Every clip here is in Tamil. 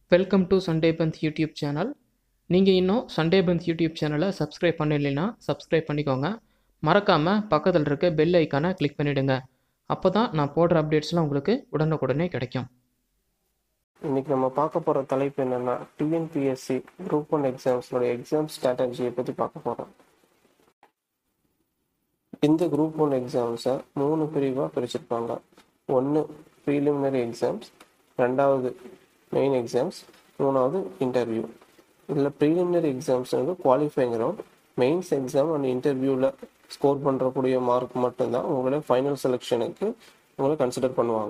வெல்கம் டு சண்டே பந்த் யூடியூப் சேனல் நீங்கள் இன்னும் சண்டே பந்த் யூடியூப் சேனலை சப்ஸ்கிரைப் பண்ணலைன்னா சப்ஸ்கிரைப் பண்ணிக்கோங்க மறக்காமல் பக்கத்தில் இருக்க பெல் ஐக்கானை கிளிக் பண்ணிவிடுங்க அப்போ தான் நான் போடுற அப்டேட்ஸ்லாம் உங்களுக்கு உடனுக்குடனே கிடைக்கும் இன்னைக்கு நம்ம பார்க்க போற தலைப்பு என்னன்னா டிஎன்பிஎஸ்சி குரூப் ஒன் எக்ஸாம்ஸோட எக்ஸாம் ஸ்ட்ராட்டஜியை பத்தி பார்க்க போறோம் இந்த குரூப் ஒன் எக்ஸாம்ஸை மூணு பிரிவாக பிரிச்சிருப்பாங்க ஒன்று ப்ரீலிமினரி எக்ஸாம்ஸ் ரெண்டாவது மெயின் எக்ஸாம்ஸ் மூணாவது இன்டர்வியூ இதில் ப்ரீலிமினரி எக்ஸாம்ஸ் வந்து qualifying round mains exam and இன்டர்வியூவில் ஸ்கோர் பண்ணுறக்கூடிய மார்க் மட்டும்தான் உங்களை ஃபைனல் செலெக்ஷனுக்கு உங்களை கன்சிடர் பண்ணுவாங்க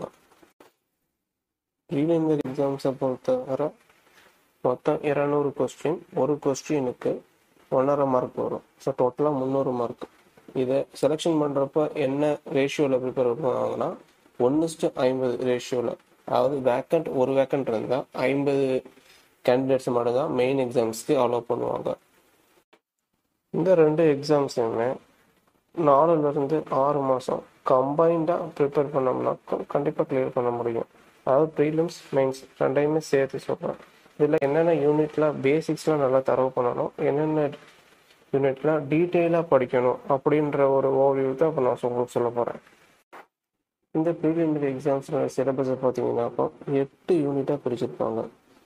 ப்ரீலிமினரி எக்ஸாம்ஸை பொறுத்தவரை மொத்தம் இரநூறு கொஸ்டின் ஒரு கொஸ்டினுக்கு ஒன்றரை மார்க் வரும் ஸோ டோட்டலாக முந்நூறு மார்க் இதை செலெக்ஷன் பண்ணுறப்ப என்ன ரேஷியோவில் ப்ரிப்பேர் பண்ணுவாங்கன்னா ஒன்றுஸ்ட்டு ஐம்பது ரேஷியோவில் அதாவது வேக்கண்ட் ஒரு வேக்கண்ட் இருந்தால் ஐம்பது கேண்டிடேட்ஸ் மட்டும் தான் மெயின் எக்ஸாம்ஸ்க்கு அலோவ் பண்ணுவாங்க இந்த ரெண்டு எக்ஸாம்ஸுமே நாலுலேருந்து ஆறு மாதம் கம்பைண்டாக ப்ரிப்பேர் பண்ணோம்னா கண்டிப்பாக கிளியர் பண்ண முடியும் அதாவது ப்ரீலிம்ஸ் மெயின்ஸ் ரெண்டையுமே சேர்த்து சொல்கிறேன் இதில் என்னென்ன யூனிட்டில் பேசிக்ஸ்லாம் நல்லா தரவு பண்ணணும் என்னென்ன யூனிட்லாம் டீட்டெயிலாக படிக்கணும் அப்படின்ற ஒரு ஓவியூ தான் இப்போ நான் உங்களுக்கு சொல்ல போகிறேன் இந்த ப்ரீலிமினரி எக்ஸாம்ஸோட சிலபஸை பார்த்தீங்கன்னாக்கா எட்டு யூனிட்டாக பிரிச்சிருப்பாங்க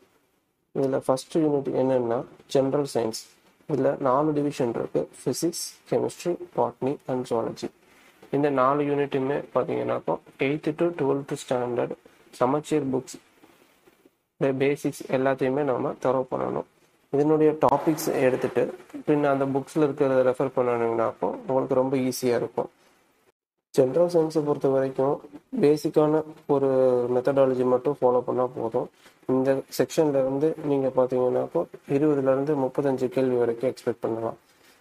இதில் ஃபஸ்ட்டு யூனிட் என்னென்னா ஜென்ரல் சயின்ஸ் இதில் நாலு டிவிஷன் இருக்குது physics chemistry botany and zoology இந்த நாலு யூனிட்டுமே பார்த்தீங்கன்னாக்கா எயித்து டு டுவெல்த்து ஸ்டாண்டர்ட் சமச்சீர் புக்ஸ் பேசிக்ஸ் எல்லாத்தையுமே நம்ம தரவு பண்ணணும் இதனுடைய டாபிக்ஸ் எடுத்துட்டு பின்ன அந்த புக்ஸில் இருக்கிறத ரெஃபர் பண்ணணுங்கனாக்கோ உங்களுக்கு ரொம்ப ஈஸியாக இருக்கும் ஜென்ரல் சயின்ஸை பொறுத்த வரைக்கும் பேசிக்கான ஒரு மெத்தடாலஜி மட்டும் ஃபாலோ பண்ணால் போதும் இந்த செக்ஷன்ல இருந்து நீங்கள் பார்த்தீங்கன்னாக்கோ இருபதுலேருந்து முப்பத்தஞ்சு கேள்வி வரைக்கும் எக்ஸ்பெக்ட் பண்ணலாம்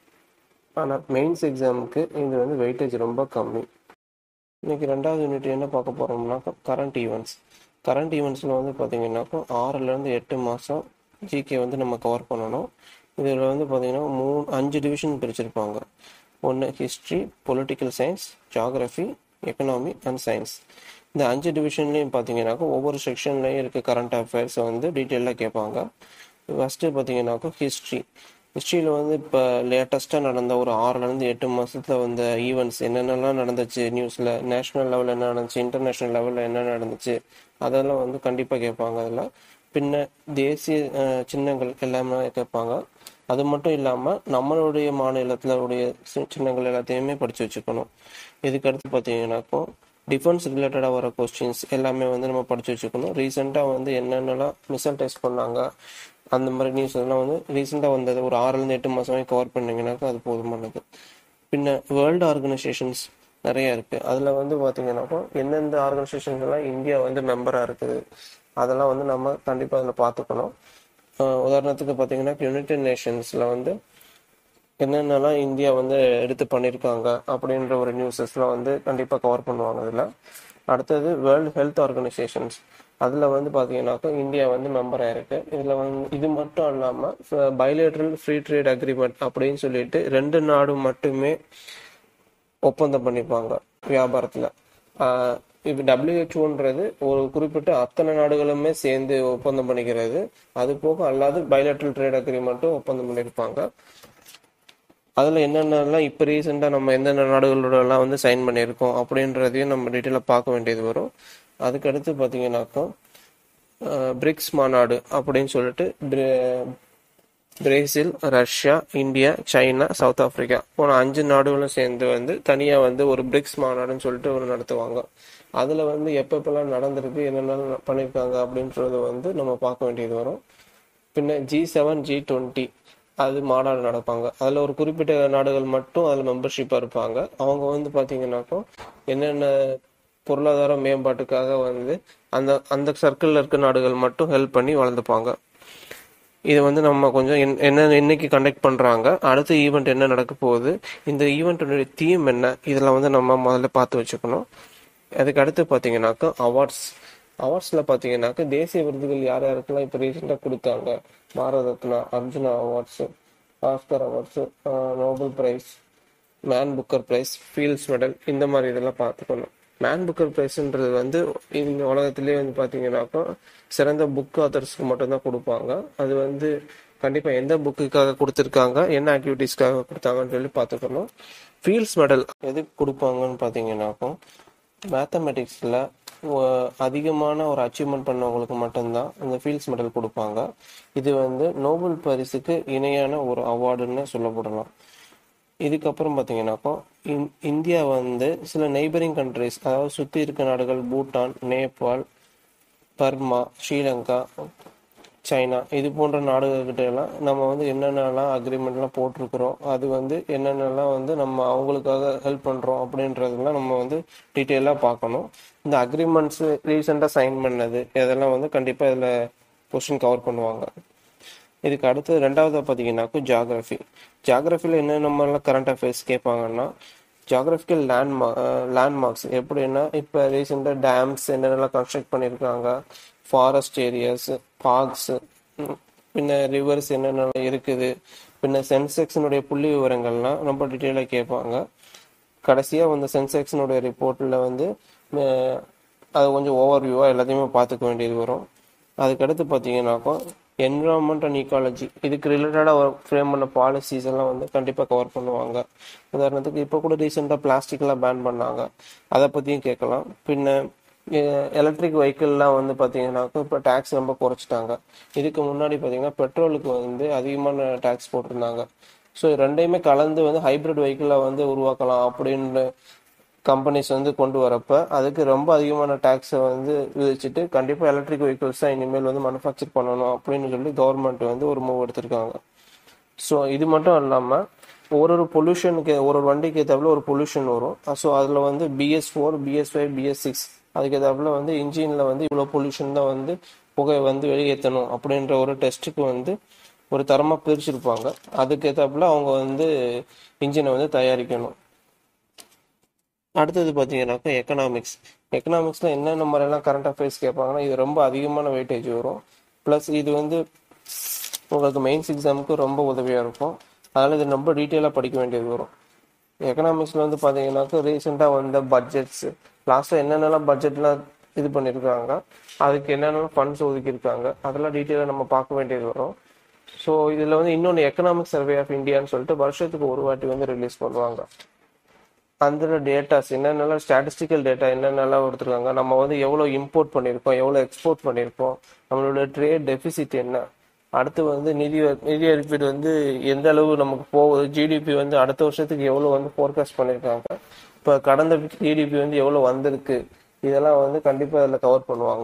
ஆனால் மெயின்ஸ் எக்ஸாமுக்கு இது வந்து வெயிட்டேஜ் ரொம்ப கம்மி இன்னைக்கு ரெண்டாவது யூனிட் என்ன பார்க்க போகிறோம்னாக்கா கரண்ட் ஈவெண்ட்ஸ் கரண்ட் ஈவெண்ட்ஸில் வந்து பார்த்தீங்கன்னாக்கா ஆறுலேருந்து எட்டு மாதம் ஜிகே வந்து நம்ம கவர் பண்ணணும் இதில் வந்து பார்த்தீங்கன்னா மூணு அஞ்சு டிவிஷன் பிரிச்சிருப்பாங்க ஒன்று history political science geography economy and science இந்த அஞ்சு டிவிஷன்லேயும் பார்த்தீங்கன்னாக்கா ஒவ்வொரு செக்ஷன்லேயும் இருக்க கரண்ட் அஃபேர்ஸை வந்து டீட்டெயிலாக கேட்பாங்க ஃபஸ்ட்டு பார்த்தீங்கன்னாக்கா ஹிஸ்ட்ரி ஹிஸ்ட்ரியில் வந்து இப்போ லேட்டஸ்ட்டாக நடந்த ஒரு ஆறுலேருந்து எட்டு மாதத்தில் வந்த ஈவெண்ட்ஸ் என்னென்னலாம் நடந்துச்சு நியூஸில் நேஷ்னல் லெவலில் என்ன நடந்துச்சு இன்டர்நேஷ்னல் லெவலில் என்ன நடந்துச்சு அதெல்லாம் வந்து கண்டிப்பாக கேட்பாங்க அதில் பின்ன தேசிய சின்னங்கள் எல்லாமே கேட்பாங்க அது மட்டும் இல்லாமல் நம்மளுடைய மாநிலத்தில் உடைய சின்னங்கள் எல்லாத்தையுமே படித்து வச்சுக்கணும் இதுக்கு அடுத்து பார்த்தீங்கன்னாக்கோ டிஃபென்ஸ் ரிலேட்டடாக வர கொஸ்டின்ஸ் எல்லாமே வந்து நம்ம படித்து வச்சுக்கணும் ரீசெண்டாக வந்து என்னென்னலாம் மிசல் டெஸ்ட் பண்ணாங்க அந்த மாதிரி நியூஸ் எல்லாம் வந்து ரீசெண்டாக வந்தது ஒரு ஆறுலேருந்து எட்டு மாதமே கவர் பண்ணிங்கனாக்கா அது போதுமானது பின்ன வேர்ல்டு ஆர்கனைசேஷன்ஸ் நிறைய இருக்குது அதில் வந்து பார்த்தீங்கன்னாக்கா எந்தெந்த ஆர்கனைசேஷன்ஸ் எல்லாம் இந்தியா வந்து மெம்பராக இருக்குது அதெல்லாம் வந்து நம்ம கண்டிப்பாக அதில் பார்த்துக்கணும் உதாரணத்துக்கு பார்த்தீங்கன்னா யுனைடெட் நேஷன்ஸில் வந்து என்னென்னலாம் இந்தியா வந்து எடுத்து பண்ணியிருக்காங்க அப்படின்ற ஒரு நியூஸஸ்லாம் வந்து கண்டிப்பாக கவர் பண்ணுவாங்க இதில் அடுத்தது வேர்ல்டு ஹெல்த் ஆர்கனைசேஷன்ஸ் அதில் வந்து பார்த்தீங்கன்னாக்கா இந்தியா வந்து மெம்பராக இருக்கு இதில் வந்து இது மட்டும் இல்லாமல் பைலேட்ரல் ஃப்ரீ ட்ரேட் அக்ரிமெண்ட் அப்படின்னு சொல்லிட்டு ரெண்டு நாடும் மட்டுமே ஒப்பந்தம் பண்ணிப்பாங்க வியாபாரத்தில் இப்போ டபிள்யூஹெச்ஓன்றது ஒரு குறிப்பிட்ட அத்தனை நாடுகளுமே சேர்ந்து ஒப்பந்தம் பண்ணிக்கிறது அது போக அல்லாது பைலேட்ரல் ட்ரேட் அக்ரிமெண்ட்டும் ஒப்பந்தம் பண்ணியிருப்பாங்க அதில் என்னென்னலாம் இப்போ ரீசெண்டாக நம்ம எந்தெந்த நாடுகளோடலாம் வந்து சைன் பண்ணியிருக்கோம் அப்படின்றதையும் நம்ம டீட்டெயிலாக பார்க்க வேண்டியது வரும் அதுக்கடுத்து பார்த்தீங்கன்னாக்கா பிரிக்ஸ் மாநாடு அப்படின்னு சொல்லிட்டு Brazil Russia India China South Africa போன அஞ்சு நாடுகளும் சேர்ந்து வந்து தனியாக வந்து ஒரு பிரிக்ஸ் மாநாடுன்னு சொல்லிட்டு ஒரு நடத்துவாங்க அதில் வந்து எப்பப்பெல்லாம் நடந்திருக்கு என்னென்ன பண்ணியிருக்காங்க அப்படின்றது வந்து நம்ம பார்க்க வேண்டியது வரும் பின்ன ஜி செவன் ஜி டுவெண்ட்டி அது மாநாடு நடப்பாங்க அதில் ஒரு குறிப்பிட்ட நாடுகள் மட்டும் அதில் மெம்பர்ஷிப்பாக இருப்பாங்க அவங்க வந்து பார்த்தீங்கன்னாக்கா என்னென்ன பொருளாதார மேம்பாட்டுக்காக வந்து அந்த அந்த சர்க்கிளில் இருக்க நாடுகள் மட்டும் ஹெல்ப் பண்ணி வளர்ந்துப்பாங்க இது வந்து நம்ம கொஞ்சம் என்ன என்னைக்கு கண்டக்ட் பண்ணுறாங்க அடுத்த ஈவெண்ட் என்ன நடக்க போகுது இந்த ஈவெண்ட்டுடைய தீம் என்ன இதெல்லாம் வந்து நம்ம முதல்ல பார்த்து வச்சுக்கணும் அதுக்கு அடுத்து பார்த்தீங்கன்னாக்கா அவார்ட்ஸ் அவார்ட்ஸில் பார்த்தீங்கன்னாக்கா தேசிய விருதுகள் யார் யாருக்கெல்லாம் இப்போ ரீசெண்டாக கொடுத்தாங்க Bharat Ratna Arjuna awards Oscar awards Nobel prize Man Booker prize Fields medal இந்த மாதிரி இதெல்லாம் பார்த்துக்கணும் மேன் புக்கர் ப்ரைஸ்ன்றது வந்து இந்த உலகத்திலே வந்து பார்த்தீங்கன்னாக்கா சிறந்த புக் ஆத்தர்ஸ்க்கு மட்டும்தான் கொடுப்பாங்க அது வந்து கண்டிப்பாக எந்த புக்குக்காக கொடுத்துருக்காங்க என்ன ஆக்டிவிட்டீஸ்க்காக கொடுத்தாங்கன்னு சொல்லி பார்த்துக்கணும் ஃபீல்ட்ஸ் மெடல் எதுக்கு கொடுப்பாங்கன்னு பார்த்தீங்கன்னாக்கா மேத்தமெட்டிக்ஸில் அதிகமான ஒரு அச்சீவ்மெண்ட் பண்ணவங்களுக்கு மட்டும்தான் இந்த ஃபீல்ட்ஸ் மெடல் கொடுப்பாங்க இது வந்து நோபல் பரிசுக்கு இணையான ஒரு அவார்டுன்னு சொல்லப்படலாம் இதுக்கப்புறம் பார்த்தீங்கன்னாக்கா இந் இந்தியா வந்து சில நெய்பரிங் கண்ட்ரிஸ் அதாவது சுற்றி இருக்க நாடுகள் பூட்டான் நேபாள் பர்மா ஸ்ரீலங்கா சைனா இது போன்ற நாடுகள்கிட்ட எல்லாம் நம்ம வந்து என்னென்னலாம் அக்ரிமெண்ட்லாம் போட்டிருக்கிறோம் அது வந்து என்னென்னலாம் வந்து நம்ம அவங்களுக்காக ஹெல்ப் பண்ணுறோம் அப்படின்றதெல்லாம் நம்ம வந்து டீட்டெயிலாக பார்க்கணும் இந்த அக்ரிமெண்ட்ஸ் ரீசெண்டாக சைன் பண்ணது இதெல்லாம் வந்து கண்டிப்பாக இதில் கொஸ்டின் கவர் பண்ணுவாங்க இதுக்கு அடுத்து ரெண்டாவது பார்த்தீங்கன்னாக்கா ஜாகிரஃபி ஜாகிரஃபியில் என்னென்ன மாதிரிலாம் கரண்ட் அஃபேர்ஸ் கேட்பாங்கன்னா ஜாகிரபிக்கல் லேண்ட்மா லேண்ட்மார்க்ஸ் எப்படின்னா இப்போ ரீசெண்டாக டேம்ஸ் என்னென்னலாம் கன்ஸ்ட்ரக்ட் பண்ணியிருக்காங்க ஃபாரஸ்ட் ஏரியாஸ் பார்க்ஸ் பின்ன ரிவர்ஸ் என்னென்ன இருக்குது பின்ன சென்செக்ஸினுடைய புள்ளி விவரங்கள்லாம் ரொம்ப டீட்டெயிலாக கேட்பாங்க கடைசியாக வந்து சென்செக்ஸினுடைய ரிப்போர்ட்டில் வந்து அஹ், அது கொஞ்சம் ஓவர் வியூவாக எல்லாத்தையுமே பார்த்துக்க வேண்டியது வரும் அதுக்கடுத்து பார்த்தீங்கன்னாக்கா என்விரான்மெண்ட் அண்ட் ஈக்காலஜி இதுக்கு ரிலேட்டடாக ஃப்ரேம் பண்ண பாலிசிஸ் எல்லாம் வந்து கண்டிப்பாக கவர் பண்ணுவாங்க உதாரணத்துக்கு இப்போ கூட ரீசெண்டாக பிளாஸ்டிக்லாம் பேன் பண்ணாங்க அதை பற்றியும் கேட்கலாம் பின்ன எலக்ட்ரிக் வெஹிக்கிள்லாம் வந்து பார்த்தீங்கன்னாக்கா இப்போ டேக்ஸ் ரொம்ப குறைச்சிட்டாங்க இதுக்கு முன்னாடி பார்த்தீங்கன்னா பெட்ரோலுக்கு வந்து அதிகமான டேக்ஸ் போட்டிருந்தாங்க ஸோ ரெண்டையுமே கலந்து வந்து ஹைப்ரிட் வெஹிக்கிளை வந்து உருவாக்கலாம் அப்படின்ற கம்பெனிஸ் வந்து கொண்டு வரப்ப அதுக்கு ரொம்ப அதிகமான டேக்ஸை வந்து விதிச்சுட்டு கண்டிப்பாக எலக்ட்ரிக் வெஹிக்கிள்ஸ் தான் இனிமேல் வந்து மேனுஃபேக்சர் பண்ணணும் அப்படின்னு சொல்லி கவர்மெண்ட் வந்து ஒரு மூவ் எடுத்திருக்காங்க ஸோ இது மட்டும் இல்லாமல் ஒரு ஒரு பொல்யூஷனுக்கு ஒரு ஒரு வண்டிக்கு ஏற்றாப்புல ஒரு பொல்யூஷன் வரும் ஸோ அதில் வந்து BS four BS five BS six அதுக்கு ஏற்றாப்புல வந்து இன்ஜினில் வந்து இவ்வளோ பொல்யூஷன் தான் வந்து புகை வந்து வெளியேற்றணும் அப்படின்ற ஒரு டெஸ்ட்டுக்கு வந்து ஒரு தரமாக பிரிச்சிருப்பாங்க அதுக்கு ஏற்றாப்புல அவங்க வந்து இன்ஜினை வந்து தயாரிக்கணும் அடுத்தது பார்த்தீங்கன்னாக்கா எக்கனாமிக்ஸ் எக்கனாமிக்ஸில் என்னென்ன மாதிரிலாம் கரண்ட் அஃபேர்ஸ் கேட்பாங்கன்னா இது ரொம்ப அதிகமான வெயிட்டேஜ் வரும் ப்ளஸ் இது வந்து உங்களுக்கு மெயின்ஸ் எக்ஸாமுக்கு ரொம்ப உதவியாக இருக்கும் அதனால் இது ரொம்ப டீட்டெயிலாக படிக்க வேண்டியது வரும் எக்கனாமிக்ஸில் வந்து பார்த்தீங்கன்னாக்கா ரீசெண்டாக வந்த பட்ஜெட்ஸ் லாஸ்ட்டாக என்னென்னலாம் பட்ஜெட்லாம் இது பண்ணியிருக்காங்க அதுக்கு என்னென்னலாம் ஃபண்ட்ஸ் ஒதுக்கியிருக்காங்க அதெல்லாம் டீட்டெயிலாக நம்ம பார்க்க வேண்டியது வரும் ஸோ இதில் வந்து இன்னொன்று எக்கனாமிக் சர்வே ஆஃப் இந்தியான்னு சொல்லிட்டு வருஷத்துக்கு ஒரு வாட்டி வந்து ரிலீஸ் பண்ணுவாங்க அந்த டேட்டாஸ் என்னென்னலாம் ஸ்டாட்டிஸ்டிக்கல் டேட்டா என்னென்னலாம் கொடுத்துருக்காங்க நம்ம வந்து எவ்வளோ இம்போர்ட் பண்ணியிருக்கோம் எவ்வளோ எக்ஸ்போர்ட் பண்ணியிருக்கோம் நம்மளோட ட்ரேட் டெபிசிட் என்ன அடுத்து வந்து நிதி நிதி அறிவிப்பீடு வந்து எந்த அளவு நமக்கு போகுது ஜிடிபி வந்து அடுத்த வருஷத்துக்கு எவ்வளோ வந்து ஃபோர்காஸ்ட் பண்ணியிருக்காங்க இப்போ கடந்த ஜிடிபி வந்து எவ்வளோ வந்திருக்கு இதெல்லாம் வந்து கண்டிப்பாக அதில் கவர் பண்ணுவாங்க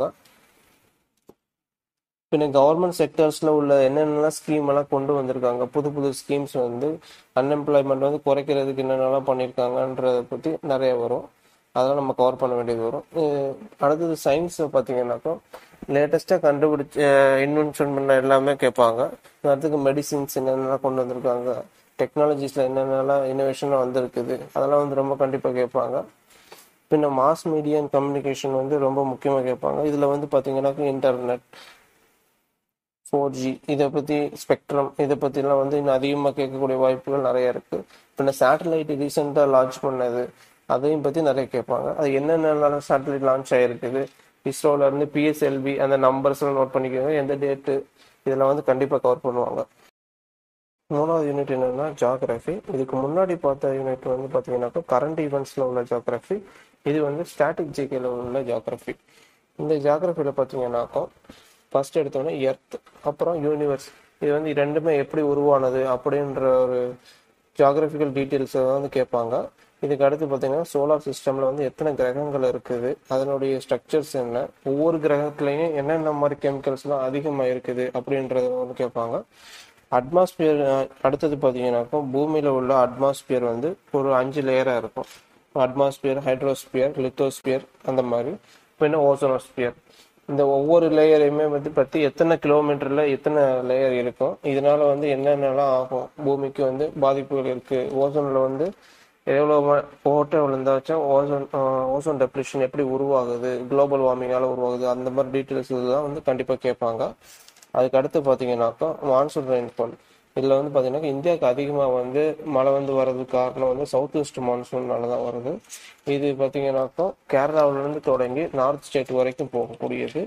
பின்ன கவர்மெண்ட் செக்டர்ஸில் உள்ள என்னென்னலாம் ஸ்கீம் எல்லாம் கொண்டு வந்திருக்காங்க புது புது ஸ்கீம்ஸ் வந்து அன்எம்ப்ளாய்மெண்ட் வந்து குறைக்கிறதுக்கு என்னென்னலாம் பண்ணியிருக்காங்கன்றதை பற்றி நிறைய வரும் அதெல்லாம் நம்ம கவர் பண்ண வேண்டியது வரும் அஹ் அடுத்தது சயின்ஸ் பார்த்தீங்கன்னாக்கா லேட்டஸ்ட்டாக கண்டுபிடிச்ச இன்வென்ஷன் பண்ண எல்லாமே கேட்பாங்க அடுத்துக்கு மெடிசின்ஸ் என்னென்னலாம் கொண்டு வந்திருக்காங்க டெக்னாலஜிஸில் என்னென்னலாம் இன்னோவேஷனாக வந்திருக்குது அதெல்லாம் வந்து ரொம்ப கண்டிப்பாக கேட்பாங்க பின்ன மாஸ் மீடியா அண்ட் கம்யூனிகேஷன் வந்து ரொம்ப முக்கியமாக கேட்பாங்க இதில் வந்து பார்த்தீங்கன்னாக்கா இன்டர்நெட் ஃபோர் ஜி இதை பற்றி ஸ்பெக்ட்ரம் இதை பற்றிலாம் வந்து இன்னும் அதிகமாக கேட்கக்கூடிய வாய்ப்புகள் நிறைய இருக்குது பின்ன சேட்டலைட் ரீசெண்டாக லான்ச் பண்ணது அதையும் பற்றி நிறைய கேட்பாங்க அது என்னென்ன சேட்டலைட் லான்ச் ஆகிருக்குது இஸ்ரோல இருந்து பிஎஸ்எல்வி அந்த நம்பர்ஸ் எல்லாம் நோட் பண்ணிக்கோங்க எந்த டேட்டு இதெல்லாம் வந்து கண்டிப்பாக கவர் பண்ணுவாங்க மூணாவது யூனிட் என்னன்னா ஜாகிரபி இதுக்கு முன்னாடி பார்த்த யூனிட் வந்து பார்த்தீங்கன்னாக்கா கரண்ட் ஈவெண்ட்ஸில் உள்ள ஜாகிரபி இது வந்து ஸ்டாட்டிக் ஜிகேல உள்ள ஜாகிரபி இந்த ஜாகிரபியில் பார்த்தீங்கன்னாக்கா ஃபர்ஸ்ட் எடுத்தோன்னே எர்த் அப்புறம் யூனிவர்ஸ் இது வந்து ரெண்டுமே எப்படி உருவானது அப்படின்ற ஒரு ஜாகிரபிக்கல் டீட்டெயில்ஸை வந்து கேட்பாங்க இதுக்கு அடுத்து பார்த்தீங்கன்னா சோலார் சிஸ்டமில் வந்து எத்தனை கிரகங்கள் இருக்குது அதனுடைய ஸ்ட்ரக்சர்ஸ் என்ன ஒவ்வொரு கிரகத்துலையும் என்னென்ன மாதிரி கெமிக்கல்ஸ்லாம் அதிகமாக இருக்குது அப்படின்றத வந்து கேட்பாங்க அட்மாஸ்பியர் அடுத்தது பார்த்தீங்கன்னாக்கா பூமியில் உள்ள அட்மாஸ்பியர் வந்து ஒரு அஞ்சு லேயராக இருக்கும் அட்மாஸ்பியர் ஹைட்ரோஸ்பியர் லித்தோஸ்பியர் அந்த மாதிரி பின்ன ஓசோனோஸ்பியர் இந்த ஒவ்வொரு லேயரையுமே வந்து பற்றி எத்தனை கிலோமீட்டரில் எத்தனை லேயர் இருக்கும் இதனால வந்து என்னென்னலாம் ஆகும் பூமிக்கு வந்து பாதிப்புகள் இருக்குது ஓசோனில் வந்து எவ்வளோ ஓட்டை விழுந்தாச்சும் ஓசோன் ஓசோன் டெப்ரிஷன் எப்படி உருவாகுது குளோபல் வார்மிங்கால உருவாகுது அந்த மாதிரி டீட்டெயில்ஸ் தான் வந்து கண்டிப்பாக கேட்பாங்க அதுக்கு அடுத்து பார்த்தீங்கன்னாக்கா மான்சூன் ரெயின்ஃபால் இதில் வந்து பார்த்தீங்கன்னா இந்தியாவுக்கு அதிகமாக வந்து மழை வந்து வர்றதுக்கு காரணம் வந்து சவுத் வெஸ்ட் மான்சூன்னால தான் வருது இது பார்த்தீங்கன்னாக்கா கேரளாவிலேருந்து தொடங்கி நார்த் ஸ்டேட் வரைக்கும் போகக்கூடியது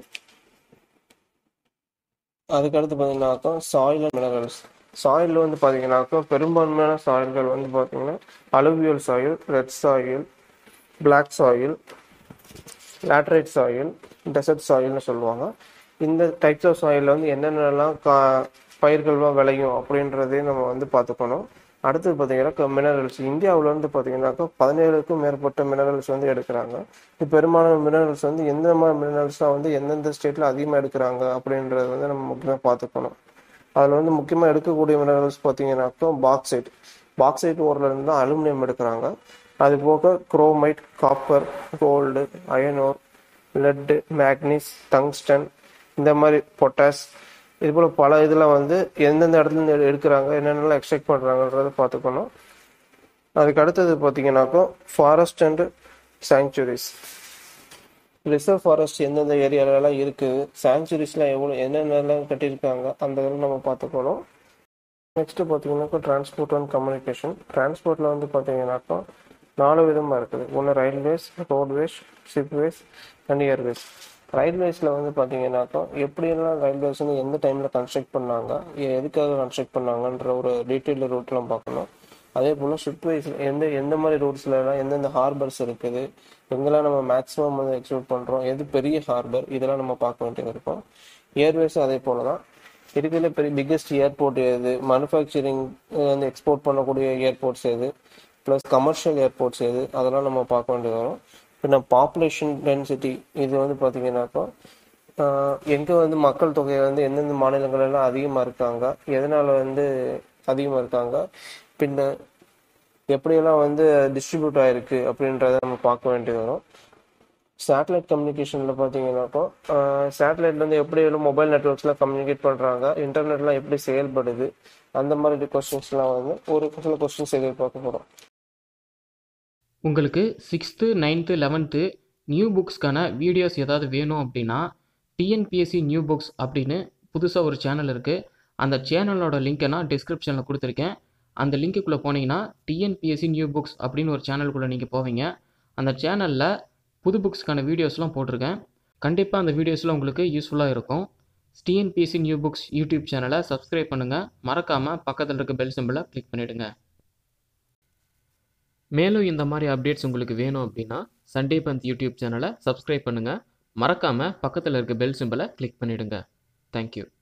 அதுக்கடுத்து பார்த்தீங்கன்னாக்கா சாயில் அண்ட் மினரல்ஸ் சாயில் வந்து பார்த்தீங்கன்னாக்கா பெரும்பான்மையான சாயில்கள் வந்து பார்த்தீங்கன்னா alluvial soil red soil black soil laterite soil desert சாயில்னு சொல்லுவாங்க இந்த டைப்ஸ் ஆஃப் சாயிலில் வந்து என்னென்னலாம் கா பயிர்கள்லாம் விளையும் அப்படின்றதையும் நம்ம வந்து பார்த்துக்கணும் அடுத்தது பார்த்தீங்கன்னா மினரல்ஸ் இந்தியாவில் வந்து பார்த்தீங்கன்னாக்கா பதினேழுக்கும் மேற்பட்ட மினரல்ஸ் வந்து எடுக்கிறாங்க இது பெரும்பாலான மினரல்ஸ் வந்து எந்த மாதிரி மினரல்ஸ்லாம் வந்து எந்தெந்த ஸ்டேட்டில் அதிகமாக எடுக்கிறாங்க அப்படின்றத வந்து நம்ம முக்கியமாக பார்த்துக்கணும் அதில் வந்து முக்கியமாக எடுக்கக்கூடிய மினரல்ஸ் பார்த்தீங்கன்னாக்கா பாக்சைட் பாக்சைட் ஓரில் தான் அலுமினியம் எடுக்கிறாங்க அது போக chromite copper gold iron ore lead manganese tungsten இந்த மாதிரி பொட்டாஸ் இது போல் பல இதில் வந்து எந்தெந்த இடத்துல இருந்து எடுக்கிறாங்க என்னென்னலாம் எக்ஸ்ட்ராக்ட் பண்ணுறாங்கன்றதை பார்த்துக்கணும் அதுக்கு அடுத்தது பார்த்தீங்கன்னாக்கா forest and sanctuaries reserve forest எந்தெந்த ஏரியாலலாம் இருக்குது சாங்சுரிஸ்லாம் எவ்வளோ என்னென்னலாம் கட்டியிருக்காங்க அந்த இதெல்லாம் நம்ம பார்த்துக்கணும் நெக்ஸ்ட்டு பார்த்தீங்கன்னாக்கா டிரான்ஸ்போர்ட் அண்ட் கம்யூனிகேஷன் டிரான்ஸ்போர்ட்டில் வந்து பார்த்தீங்கன்னாக்கா நாலு விதமாக இருக்குது ஒன்று railways roadways shipways and airways ரயில்வேஸில் வந்து பார்த்தீங்கன்னாக்கா எப்படியெல்லாம் ரயில்வேஸ் வந்து எந்த டைமில் கன்ஸ்ட்ரக்ட் பண்ணாங்க எ- எதுக்காக கன்ஸ்ட்ரக்ட் பண்ணாங்கன்ற ஒரு டீட்டெயில் ரூட்லாம் பார்க்கணும் அதே போல் ஷிப்வேஸ் எந்த எந்த மாதிரி ரூட்ஸ்லலாம் எந்தெந்த ஹார்பர்ஸ் இருக்குது எங்கெல்லாம் நம்ம மேக்ஸிமம் வந்து எக்ஸ்போர்ட் பண்ணுறோம் எது பெரிய ஹார்பர் இதெல்லாம் நம்ம பார்க்க வேண்டியது இருக்கும் ஏர்வேஸும் அதே போல தான் இருக்கிறதுல பெரிய பிக்கெஸ்ட் ஏர்போர்ட் எது மேனுஃபேக்சரிங் வந்து எக்ஸ்போர்ட் பண்ணக்கூடிய ஏர்போர்ட்ஸ் எது ப்ளஸ் கமர்ஷியல் ஏர்போர்ட்ஸ் எது அதெல்லாம் நம்ம பார்க்க வேண்டியது வரும் பின்ன பாப்புலேஷன் டென்சிட்டி இது வந்து பார்த்தீங்கன்னாக்கா எங்கே வந்து மக்கள் தொகை வந்து எந்தெந்த மாநிலங்கள் எல்லாம் அதிகமாக இருக்காங்க எதனால் வந்து அதிகமாக இருக்காங்க பின்ன எப்படியெல்லாம் வந்து டிஸ்ட்ரிபியூட் ஆயிருக்கு அப்படின்றத நம்ம பார்க்க வேண்டியது வரும் சேட்டலைட் கம்யூனிகேஷனில் பார்த்தீங்கன்னாக்கா சேட்டலைட்லேருந்து எப்படி எல்லாம் மொபைல் நெட்ஒர்க்ஸ்லாம் கம்யூனிகேட் பண்ணுறாங்க இன்டர்நெட்லாம் எப்படி செயல்படுது அந்த மாதிரி கொஸ்டின்ஸ்லாம் வந்து ஒரு சில கொஸ்டின்ஸ் எதிர்பார்க்க போகிறோம் உங்களுக்கு சிக்ஸ்த்து நைன்த்து லெவன்த்து நியூ புக்ஸ்க்கான வீடியோஸ் ஏதாவது வேணும் அப்படின்னா டிஎன்பிஎஸ்சி நியூ புக்ஸ் அப்படின்னு புதுசாக ஒரு சேனல் இருக்குது அந்த சேனலோட லிங்க்கை நான் டிஸ்கிரிப்ஷனில் கொடுத்துருக்கேன் அந்த லிங்க்குள்ளே போனீங்கன்னா டிஎன்பிஎஸ்சி நியூ புக்ஸ் அப்படின்னு ஒரு சேனலுக்குள்ளே நீங்கள் போவீங்க அந்த சேனலில் புது புக்ஸ்க்கான வீடியோஸ்லாம் போட்டிருக்கேன் கண்டிப்பாக அந்த வீடியோஸில் உங்களுக்கு யூஸ்ஃபுல்லாக இருக்கும் டிஎன்பிஎஸ்சி நியூ புக்ஸ் யூடியூப் சேனலை சப்ஸ்கிரைப் பண்ணுங்கள் மறக்காமல் பக்கத்தில் இருக்க பெல் சிம்பிளை கிளிக் பண்ணிவிடுங்க மேலும் இந்த மாதிரி அப்டேட்ஸ் உங்களுக்கு வேணும் அப்படின்னா சண்டே பந்த் யூடியூப் சேனலை சப்ஸ்கிரைப் பண்ணுங்கள் மறக்காமல் பக்கத்தில் இருக்க பெல் சிம்பிளை கிளிக் பண்ணிவிடுங்க தேங்க்யூ